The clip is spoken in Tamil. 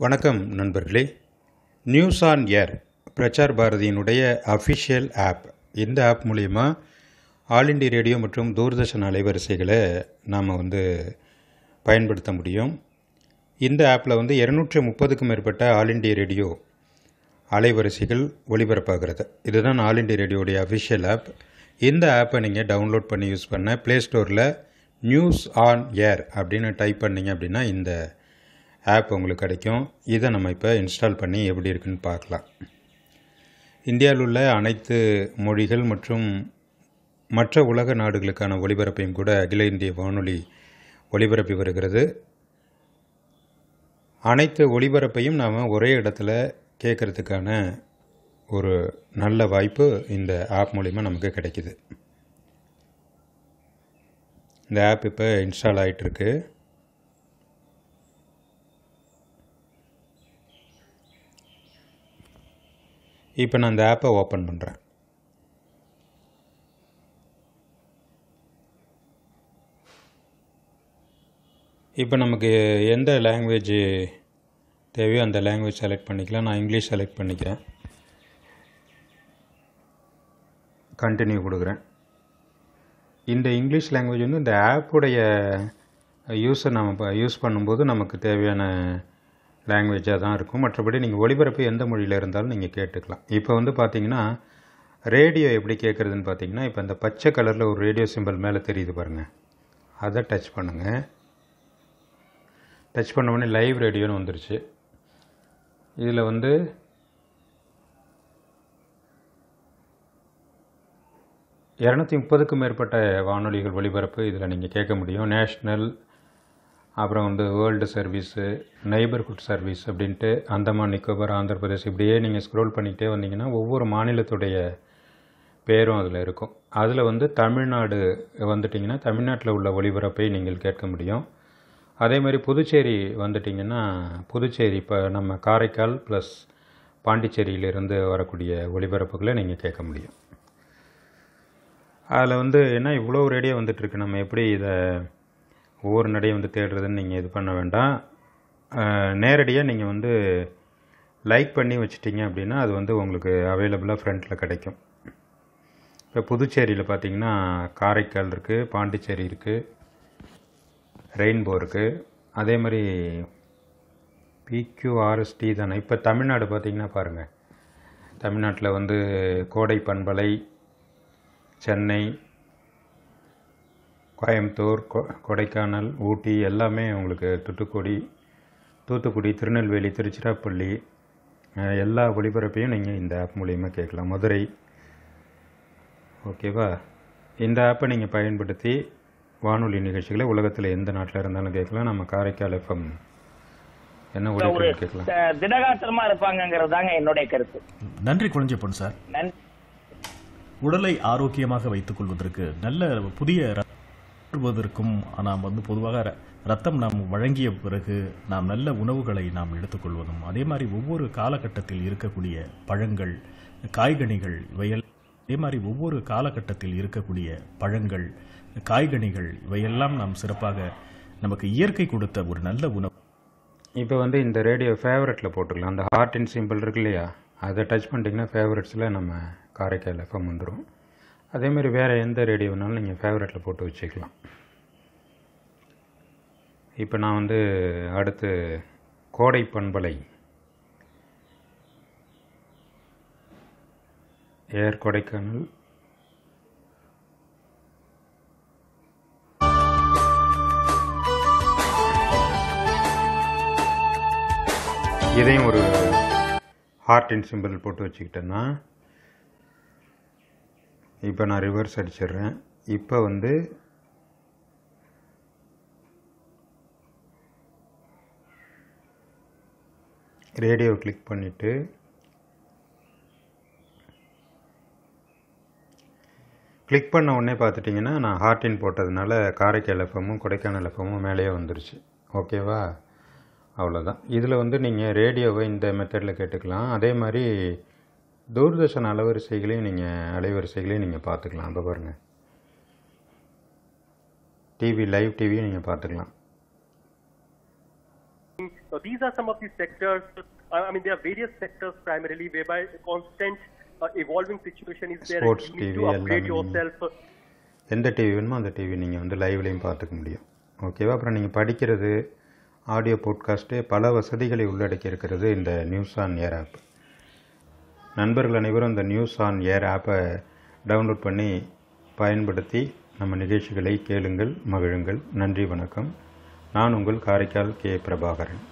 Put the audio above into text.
வணக்கம் நண்பர்களே நியூஸ் ஆன் ஏர் பிரச்சார் பாரதியினுடைய அஃபிஷியல் ஆப் இந்த ஆப் மூலிமா ஆல் இண்டியா ரேடியோ மற்றும் தூர்தர்ஷன் அலைவரிசைகளை நாம் வந்து பயன்படுத்த முடியும் இந்த ஆப்பில் வந்து இரநூற்றி முப்பதுக்கும் மேற்பட்ட ஆல் இண்டியா ரேடியோ அலைவரிசைகள் ஒளிபரப்பாகிறது இதுதான் ஆல் இண்டியா ரேடியோடைய அஃபிஷியல் ஆப் இந்த ஆப்பை நீங்கள் டவுன்லோட் பண்ணி யூஸ் பண்ண ப்ளே ஸ்டோரில் நியூஸ் ஆன் ஏர் அப்படின்னு டைப் பண்ணிங்க அப்படின்னா இந்த ஆப் உங்களுக்கு கிடைக்கும் இதை நம்ம இப்போ இன்ஸ்டால் பண்ணி எப்படி இருக்குன்னு பார்க்கலாம் இந்தியாவில் உள்ள அனைத்து மொழிகள் மற்றும் மற்ற உலக நாடுகளுக்கான ஒளிபரப்பையும் கூட அகில இந்திய வானொலி ஒளிபரப்பி வருகிறது அனைத்து ஒளிபரப்பையும் நாம் ஒரே இடத்துல கேட்குறதுக்கான ஒரு நல்ல வாய்ப்பு இந்த ஆப் மூலிமா நமக்கு கிடைக்குது இந்த ஆப் இப்போ இன்ஸ்டால் ஆகிட்டுருக்கு இப்போ நான் இந்த ஆப்பை ஓப்பன் பண்ணுறேன் இப்போ நமக்கு எந்த லாங்குவேஜ் தேவையோ அந்த லாங்குவேஜ் செலக்ட் பண்ணிக்கலாம் நான் இங்கிலீஷ் செலக்ட் பண்ணிக்கிறேன் கண்டினியூ கொடுக்குறேன் இந்த இங்கிலீஷ் லாங்குவேஜ் வந்து இந்த ஆப்புடைய யூஸை நம்ம இப்போ யூஸ் பண்ணும்போது நமக்கு தேவையான லாங்குவேஜாக தான் இருக்கும் மற்றபடி நீங்கள் ஒளிபரப்பு எந்த மொழியில் இருந்தாலும் நீங்கள் கேட்டுக்கலாம் இப்போ வந்து பார்த்தீங்கன்னா ரேடியோ எப்படி கேட்குறதுன்னு பார்த்தீங்கன்னா இப்போ இந்த பச்சை கலரில் ஒரு ரேடியோ சிம்பிள் மேலே தெரியுது பாருங்கள் அதை டச் பண்ணுங்கள் டச் பண்ண உடனே லைவ் ரேடியோன்னு வந்துருச்சு இதில் வந்து இரநூத்தி முப்பதுக்கும் மேற்பட்ட வானொலிகள் ஒளிபரப்பு இதில் நீங்கள் கேட்க முடியும் நேஷ்னல் அப்புறம் வந்து வேர்ல்டு சர்வீஸு நெய்பர்ஹுட் சர்வீஸ் அப்படின்ட்டு அந்தமான் நிக்கோபார் ஆந்திர பிரதேஷ் இப்படியே நீங்கள் ஸ்க்ரோல் பண்ணிக்கிட்டே வந்தீங்கன்னா ஒவ்வொரு மாநிலத்துடைய பேரும் அதில் இருக்கும் அதில் வந்து தமிழ்நாடு வந்துட்டிங்கன்னா தமிழ்நாட்டில் உள்ள ஒளிபரப்பை நீங்கள் கேட்க முடியும் அதே மாதிரி புதுச்சேரி வந்துட்டிங்கன்னா புதுச்சேரி இப்போ நம்ம காரைக்கால் ப்ளஸ் பாண்டிச்சேரியிலிருந்து வரக்கூடிய ஒளிபரப்புகளை நீங்கள் கேட்க முடியும் அதில் வந்து என்ன இவ்வளோ ரேடியோ வந்துட்டுருக்கு நம்ம எப்படி இதை ஒவ்வொரு நடையை வந்து தேடுறதுன்னு நீங்கள் இது பண்ண வேண்டாம் நேரடியாக நீங்கள் வந்து லைக் பண்ணி வச்சிட்டிங்க அப்படின்னா அது வந்து உங்களுக்கு அவைலபிளாக ஃப்ரண்ட்டில் கிடைக்கும் இப்போ புதுச்சேரியில் பார்த்தீங்கன்னா காரைக்கால் இருக்குது பாண்டிச்சேரி இருக்குது ரெயின்போ இருக்குது அதே மாதிரி பிக்யூஆர்எஸ்டி தானே இப்போ தமிழ்நாடு பார்த்திங்கன்னா பாருங்கள் தமிழ்நாட்டில் வந்து கோடை பண்பலை சென்னை கோயம்புத்தூர் கொ கொடைக்கானல் ஊட்டி எல்லாமே உங்களுக்கு தூத்துக்குடி தூத்துக்குடி திருநெல்வேலி திருச்சிராப்பள்ளி எல்லா ஒளிபரப்பையும் நீங்கள் இந்த ஆப் மூலிமா கேட்கலாம் மதுரை ஓகேவா இந்த ஆப்பை நீங்கள் பயன்படுத்தி வானொலி நிகழ்ச்சிகளை உலகத்தில் எந்த நாட்டில் இருந்தாலும் கேட்கலாம் நம்ம காரைக்கால் எஃப்எம் என்ன ஒளிபரப்பு கேட்கலாம் திடகாத்திரமா இருப்பாங்கங்கிறது தாங்க என்னுடைய கருத்து நன்றி குழஞ்சப்பன் சார் நன்றி உடலை ஆரோக்கியமாக வைத்துக் கொள்வதற்கு நல்ல புதிய வருவதற்கும் நாம் வந்து பொதுவாக ர- ரத்தம் நாம் வழங்கிய பிறகு நாம் நல்ல உணவுகளை நாம் எடுத்துக்கொள்வதும் அதே மாதிரி ஒவ்வொரு காலகட்டத்தில் இருக்கக்கூடிய பழங்கள் காய்கனிகள் இவையெல்லாம் அதே மாதிரி ஒவ்வொரு காலகட்டத்தில் இருக்கக்கூடிய பழங்கள் காய்கனிகள் இவையெல்லாம் நாம் சிறப்பாக நமக்கு இயற்கை கொடுத்த ஒரு நல்ல உணவு இப்போ வந்து இந்த ரேடியோ ஃபேவரட்டில் போட்டுக்கலாம் அந்த ஹார்டின் சிம்பிள் இருக்கு இல்லையா அதை டச் பண்ணிட்டீங்கன்னா ஃபேவரட்ஸில் நம்ம காரைக்கால் எஃப்எம் வந்துடும் அதேமாதிரி வேறு எந்த ரேடியோனாலும் நீங்கள் ஃபேவரட்டில் போட்டு வச்சுக்கலாம் இப்போ நான் வந்து அடுத்து கோடை பண்பலை ஏர் கொடைக்கானல் இதையும் ஒரு ஹார்ட்டின் சிம்பிள் போட்டு வச்சுக்கிட்டேன்னா இப்போ நான் ரிவர்ஸ் அடிச்சிடுறேன் இப்போ வந்து ரேடியோ கிளிக் பண்ணிவிட்டு கிளிக் பண்ண உடனே பார்த்துட்டிங்கன்னா நான் ஹார்ட்டின் போட்டதுனால காரைக்கால் எஃப்எம்மும் கொடைக்கானல் எஃப்எம்மும் மேலேயே வந்துருச்சு ஓகேவா அவ்வளோதான் இதில் வந்து நீங்கள் ரேடியோவை இந்த மெத்தடில் கேட்டுக்கலாம் அதே மாதிரி தூர்தர்ஷன் அலைவரிசைகளையும் நீங்கள் அலைவரிசைகளையும் நீங்கள் பார்த்துக்கலாம் அப்போ பாருங்கள் டிவி லைவ் டிவியும் நீங்கள் பார்த்துக்கலாம் these are some of the sectors. Uh, I mean, there are various sectors primarily whereby constant uh, evolving situation is there. Sports you need TV to upgrade எல்லாமே yourself. எந்த டிவி வேணுமோ அந்த டிவி நீங்கள் வந்து லைவ்லையும் பார்த்துக்க முடியும் ஓகேவா அப்புறம் நீங்கள் படிக்கிறது ஆடியோ போட்காஸ்ட்டு பல வசதிகளை உள்ளடக்கி இருக்கிறது இந்த நியூஸ் ஆன் ஏர் ஆப் நண்பர்கள் அனைவரும் இந்த நியூஸ் ஆன் ஏர் ஆப்பை டவுன்லோட் பண்ணி பயன்படுத்தி நம்ம நிகழ்ச்சிகளை கேளுங்கள் மகிழுங்கள் நன்றி வணக்கம் நான் உங்கள் காரைக்கால் கே பிரபாகரன்